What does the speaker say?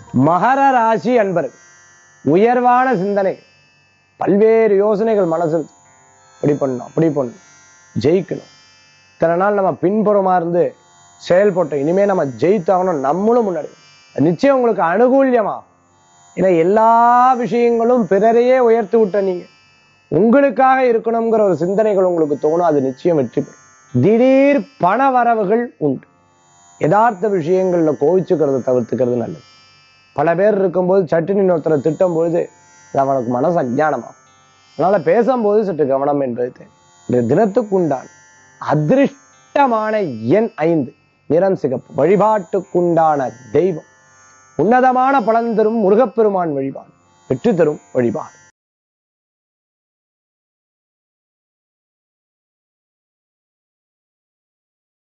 மகர ராசி அன்பர்கள் உயர்வான சிந்தனை பல்வேறு யோசனைகள் மனசில் இப்படி பண்ணணும் அப்படி பண்ணணும் ஜெயிக்கணும் இத்தனை நாள் நம்ம பின்புறமா இருந்து செயல்பட்டோம் இனிமே நம்ம ஜெயித்தாகணும் நம்மளும் முன்னாடி நிச்சயம் உங்களுக்கு அனுகூல்யமா ஏன்னா எல்லா விஷயங்களும் பிறரையே உயர்த்தி விட்ட நீங்க உங்களுக்காக இருக்கணுங்கிற ஒரு சிந்தனைகள் உங்களுக்கு தோணும் அது நிச்சயம் வெற்றி பெறும் திடீர் பண வரவுகள் உண்டு யதார்த்த விஷயங்கள்ல கோவிச்சுக்கிறத தவிர்த்துக்கிறது நல்லது பல பேர் இருக்கும்போது சட்டுன்னு இன்னொருத்தரை திட்டும் பொழுது அது அவனுக்கு மனசு அஜானமாகும் அதனால பேசும்போது சற்று கவனம் என்பது தேவை இன்றைய தினத்துக்குண்டான அதிருஷ்டமான எண் ஐந்து நிறம் சிகப்பு வழிபாட்டுக்குண்டான தெய்வம் உன்னதமான பலன் தரும் முருகப்பெருமான் வழிபாடு வெற்றி தரும் வழிபாடு